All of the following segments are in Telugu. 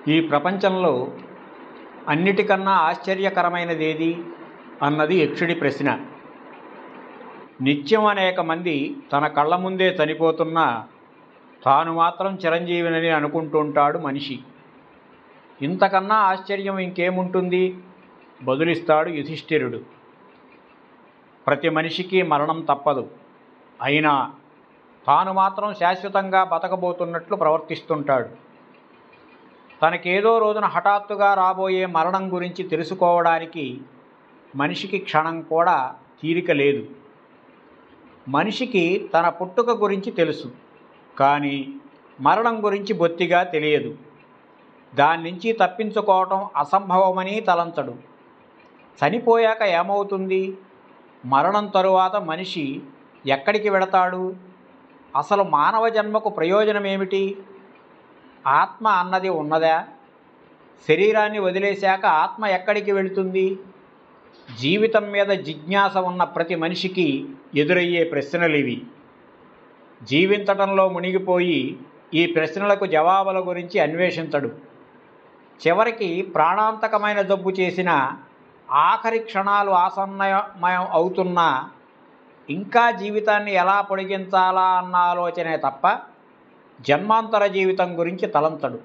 ఈ ప్రపంచంలో అన్నిటికన్నా ఆశ్చర్యకరమైనదేది అన్నది యక్షుడి ప్రశ్న నిత్యం అనేక మంది తన కళ్ళ ముందే చనిపోతున్నా తాను మాత్రం చిరంజీవినని అనుకుంటుంటాడు మనిషి ఇంతకన్నా ఆశ్చర్యం ఇంకేముంటుంది బదులిస్తాడు యుధిష్ఠిరుడు ప్రతి మనిషికి మరణం తప్పదు అయినా తాను మాత్రం శాశ్వతంగా బతకబోతున్నట్లు ప్రవర్తిస్తుంటాడు తనకేదో రోజున హఠాత్తుగా రాబోయే మరణం గురించి తెలుసుకోవడానికి మనిషికి క్షణం కూడా తీరిక లేదు మనిషికి తన పుట్టుక గురించి తెలుసు కానీ మరణం గురించి బొత్తిగా తెలియదు దాని నుంచి తప్పించుకోవటం అసంభవమని తలంచడు చనిపోయాక ఏమవుతుంది మరణం తరువాత మనిషి ఎక్కడికి వెడతాడు అసలు మానవ జన్మకు ప్రయోజనం ఏమిటి ఆత్మ అన్నది ఉన్నదా శరీరాన్ని వదిలేశాక ఆత్మ ఎక్కడికి వెళుతుంది జీవితం మీద జిజ్ఞాస ఉన్న ప్రతి మనిషికి ఎదురయ్యే ప్రశ్నలు ఇవి జీవించటంలో మునిగిపోయి ఈ ప్రశ్నలకు జవాబుల గురించి అన్వేషించడు చివరికి ప్రాణాంతకమైన జబ్బు చేసిన ఆఖరి క్షణాలు ఆసన్నమయం అవుతున్నా ఇంకా జీవితాన్ని ఎలా పొడిగించాలా అన్న ఆలోచనే తప్ప జన్మాంతర జీవితం గురించి తలంచడు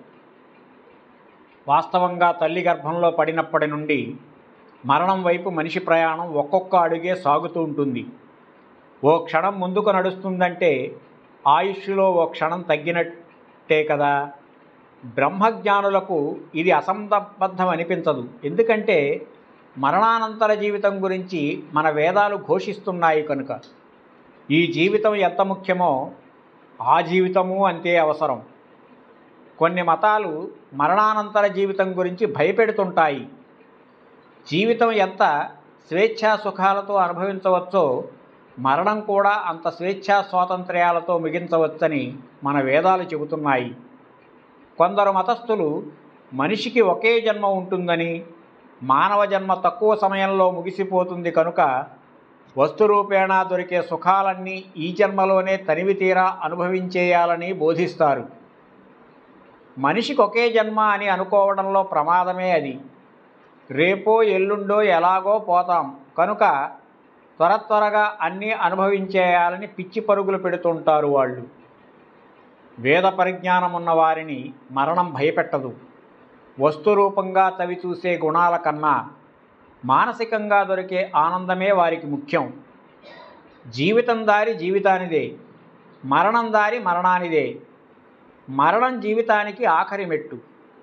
వాస్తవంగా తల్లి గర్భంలో పడినప్పటి నుండి మరణం వైపు మనిషి ప్రయాణం ఒక్కొక్క అడుగే సాగుతూ ఉంటుంది ఓ క్షణం ముందుకు నడుస్తుందంటే ఆయుష్లో ఓ క్షణం తగ్గినట్టే కదా బ్రహ్మజ్ఞానులకు ఇది అసంబద్ధం అనిపించదు ఎందుకంటే మరణానంతర జీవితం గురించి మన వేదాలు ఘోషిస్తున్నాయి కనుక ఈ జీవితం ఎంత ముఖ్యమో ఆ జీవితము అంతే అవసరం కొన్ని మతాలు మరణానంతర జీవితం గురించి భయపెడుతుంటాయి జీవితం ఎంత స్వేచ్ఛా సుఖాలతో అనుభవించవచ్చో మరణం కూడా అంత స్వేచ్ఛా స్వాతంత్ర్యాలతో ముగించవచ్చని మన వేదాలు చెబుతున్నాయి కొందరు మతస్థులు మనిషికి ఒకే జన్మ ఉంటుందని మానవ జన్మ తక్కువ సమయంలో ముగిసిపోతుంది కనుక వస్తురూపేణా దొరికే సుఖాలన్నీ ఈ జన్మలోనే తనివి తీరా అనుభవించేయాలని బోధిస్తారు మనిషికి ఒకే జన్మ అని అనుకోవడంలో ప్రమాదమే అది రేపో ఎల్లుండో ఎలాగో పోతాం కనుక త్వర త్వరగా అన్నీ అనుభవించేయాలని పిచ్చి పరుగులు పెడుతుంటారు వాళ్ళు వేద పరిజ్ఞానం ఉన్న వారిని మరణం భయపెట్టదు వస్తురూపంగా తవి చూసే గుణాల కన్నా మానసికంగా దొరికే ఆనందమే వారికి ముఖ్యం జీవితం దారి జీవితానిదే మరణం దారి మరణానిదే మరణం జీవితానికి ఆఖరి మెట్టు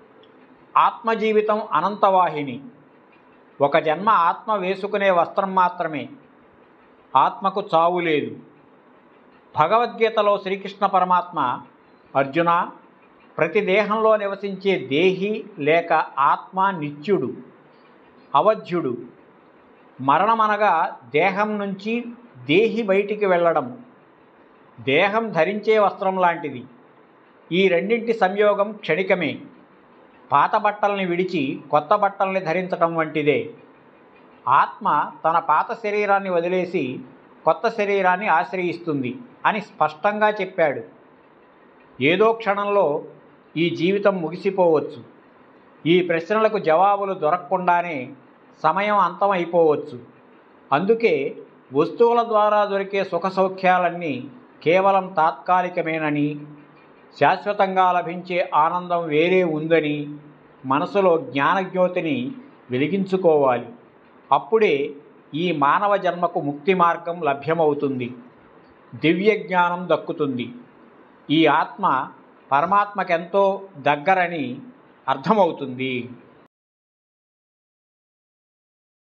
ఆత్మజీవితం అనంతవాహిని ఒక జన్మ ఆత్మ వేసుకునే వస్త్రం మాత్రమే ఆత్మకు చావు లేదు భగవద్గీతలో శ్రీకృష్ణ పరమాత్మ అర్జున ప్రతి దేహంలో నివసించే దేహి లేక ఆత్మ నిత్యుడు అవధ్యుడు మరణమనగా దేహం నుంచి దేహి బయటికి వెళ్ళడం దేహం ధరించే వస్త్రం లాంటిది ఈ రెండింటి సంయోగం క్షణికమే పాత బట్టల్ని విడిచి కొత్త బట్టల్ని ధరించటం వంటిదే ఆత్మ తన పాత శరీరాన్ని వదిలేసి కొత్త శరీరాన్ని ఆశ్రయిస్తుంది అని స్పష్టంగా చెప్పాడు ఏదో క్షణంలో ఈ జీవితం ముగిసిపోవచ్చు ఈ ప్రశ్నలకు జవాబులు దొరకకుండానే సమయం అంతమైపోవచ్చు అందుకే వస్తువుల ద్వారా దొరికే సుఖ సౌఖ్యాలన్నీ కేవలం తాత్కాలికమేనని శాశ్వతంగా లభించే ఆనందం వేరే ఉందని మనసులో జ్ఞానజ్యోతిని వెలిగించుకోవాలి అప్పుడే ఈ మానవ జన్మకు ముక్తి మార్గం లభ్యమవుతుంది దివ్య జ్ఞానం దక్కుతుంది ఈ ఆత్మ పరమాత్మకెంతో దగ్గరని అర్థమవుతుంది